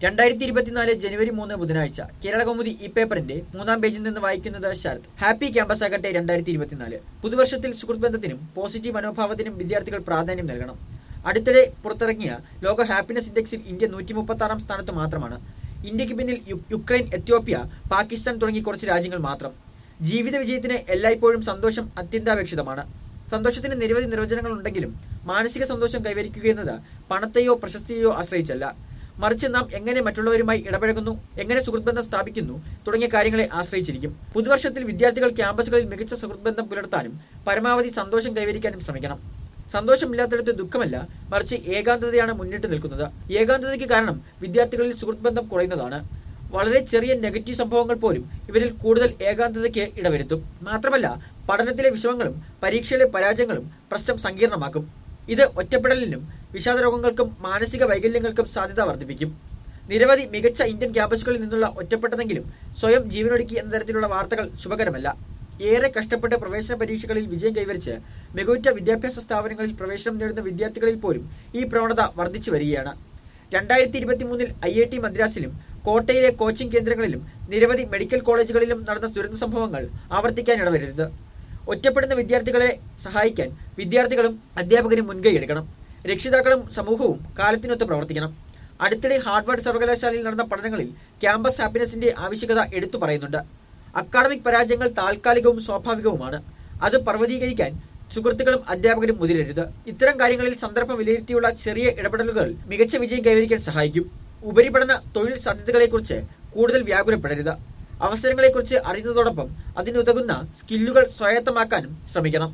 രണ്ടായിരത്തി ഇരുപത്തിനാല് ജനുവരി മൂന്ന് ബുധനാഴ്ച കേരളകൗമുദി ഈ പേപ്പറിന്റെ മൂന്നാം പേജിൽ നിന്ന് വായിക്കുന്നത് ശരത് ഹാപ്പി ക്യാമ്പസ് ആകട്ടെ രണ്ടായിരത്തി ഇരുപത്തിനാല് പുതുവർഷത്തിൽ സുഹൃത്ത് ബന്ധത്തിനും പോസിറ്റീവ് മനോഭാവത്തിനും വിദ്യാർത്ഥികൾ പ്രാധാന്യം നൽകണം അടുത്തിടെ പുറത്തിറങ്ങിയ ലോക ഹാപ്പിനെസ് ഇൻഡെക്സിൽ ഇന്ത്യ നൂറ്റി മുപ്പത്തി ആറാം സ്ഥാനത്ത് മാത്രമാണ് ഇന്ത്യക്ക് പിന്നിൽ യു- യുക്രൈൻ എത്യോപ്യ പാകിസ്ഥാൻ തുടങ്ങി കുറച്ച് രാജ്യങ്ങൾ മാത്രം ജീവിത വിജയത്തിന് എല്ലായ്പ്പോഴും സന്തോഷം അത്യന്താപേക്ഷിതമാണ് സന്തോഷത്തിന് നിരവധി നിർവചനങ്ങൾ ഉണ്ടെങ്കിലും മാനസിക സന്തോഷം കൈവരിക്കുകയെന്നത് പണത്തെയോ പ്രശസ്തിയെയോ ആശ്രയിച്ചല്ല മറിച്ച് നാം എങ്ങനെ മറ്റുള്ളവരുമായി ഇടപഴകുന്നു എങ്ങനെ സുഹൃത്ത് ബന്ധം സ്ഥാപിക്കുന്നു തുടങ്ങിയ കാര്യങ്ങളെ ആശ്രയിച്ചിരിക്കും പുതുവർഷത്തിൽ വിദ്യാർത്ഥികൾ ക്യാമ്പസുകളിൽ മികച്ച സുഹൃത്ത് ബന്ധം പുലർത്താനും പരമാവധി സന്തോഷം കൈവരിക്കാനും ശ്രമിക്കണം സന്തോഷമില്ലാത്തിടത്ത് ദുഃഖമല്ല മറിച്ച് ഏകാന്തതയാണ് മുന്നിട്ട് നിൽക്കുന്നത് ഏകാന്തതയ്ക്ക് കാരണം വിദ്യാർത്ഥികളിൽ സുഹൃത്ത് ബന്ധം കുറയുന്നതാണ് വളരെ ചെറിയ നെഗറ്റീവ് സംഭവങ്ങൾ പോലും ഇവരിൽ കൂടുതൽ ഏകാന്തതയ്ക്ക് ഇടവരുത്തും മാത്രമല്ല പഠനത്തിലെ വിഷമങ്ങളും പരീക്ഷയിലെ പരാജയങ്ങളും പ്രശ്നം സങ്കീർണമാക്കും ഇത് ഒറ്റപ്പെടലിനും വിഷാദരോഗങ്ങൾക്കും മാനസിക വൈകല്യങ്ങൾക്കും സാധ്യത വർദ്ധിപ്പിക്കും നിരവധി മികച്ച ഇന്ത്യൻ ക്യാമ്പസുകളിൽ നിന്നുള്ള ഒറ്റപ്പെട്ടതെങ്കിലും സ്വയം ജീവനൊടുക്കി എന്ന തരത്തിലുള്ള വാർത്തകൾ ശുഭകരമല്ല ഏറെ കഷ്ടപ്പെട്ട് പ്രവേശന പരീക്ഷകളിൽ വിജയം കൈവരിച്ച് മികവുറ്റ വിദ്യാഭ്യാസ സ്ഥാപനങ്ങളിൽ പ്രവേശനം നേടുന്ന വിദ്യാർത്ഥികളിൽ പോലും ഈ പ്രവണത വർദ്ധിച്ചു വരികയാണ് രണ്ടായിരത്തി ഇരുപത്തി മൂന്നിൽ ഐ ഐ ടി മദ്രാസിലും കോട്ടയിലെ കോച്ചിംഗ് കേന്ദ്രങ്ങളിലും നിരവധി മെഡിക്കൽ കോളേജുകളിലും നടന്ന ദുരന്ത സംഭവങ്ങൾ ആവർത്തിക്കാൻ ഇടവരരുത് ഒറ്റപ്പെടുന്ന വിദ്യാർത്ഥികളെ സഹായിക്കാൻ വിദ്യാർത്ഥികളും അധ്യാപകരും മുൻകൈ എടുക്കണം രക്ഷിതാക്കളും സമൂഹവും കാലത്തിനൊത്ത് പ്രവർത്തിക്കണം അടുത്തിടെ ഹാർഡ്വാർഡ് സർവകലാശാലയിൽ നടന്ന പഠനങ്ങളിൽ ക്യാമ്പസ് ഹാപ്പിനെസിന്റെ ആവശ്യകത എടുത്തു പറയുന്നുണ്ട് അക്കാഡമിക് പരാജയങ്ങൾ താൽക്കാലികവും സ്വാഭാവികവുമാണ് അത് പർവ്വതീകരിക്കാൻ സുഹൃത്തുക്കളും അധ്യാപകരും മുതിരരുത് ഇത്തരം കാര്യങ്ങളിൽ സന്ദർഭം വിലയിരുത്തിയുള്ള ചെറിയ ഇടപെടലുകൾ മികച്ച വിജയം കൈവരിക്കാൻ സഹായിക്കും ഉപരിപഠന തൊഴിൽ സാധ്യതകളെക്കുറിച്ച് കൂടുതൽ വ്യാകുലപ്പെടരുത് അവസരങ്ങളെക്കുറിച്ച് അറിയുന്നതോടൊപ്പം അതിനുതകുന്ന സ്കില്ലുകൾ സ്വായത്തമാക്കാനും ശ്രമിക്കണം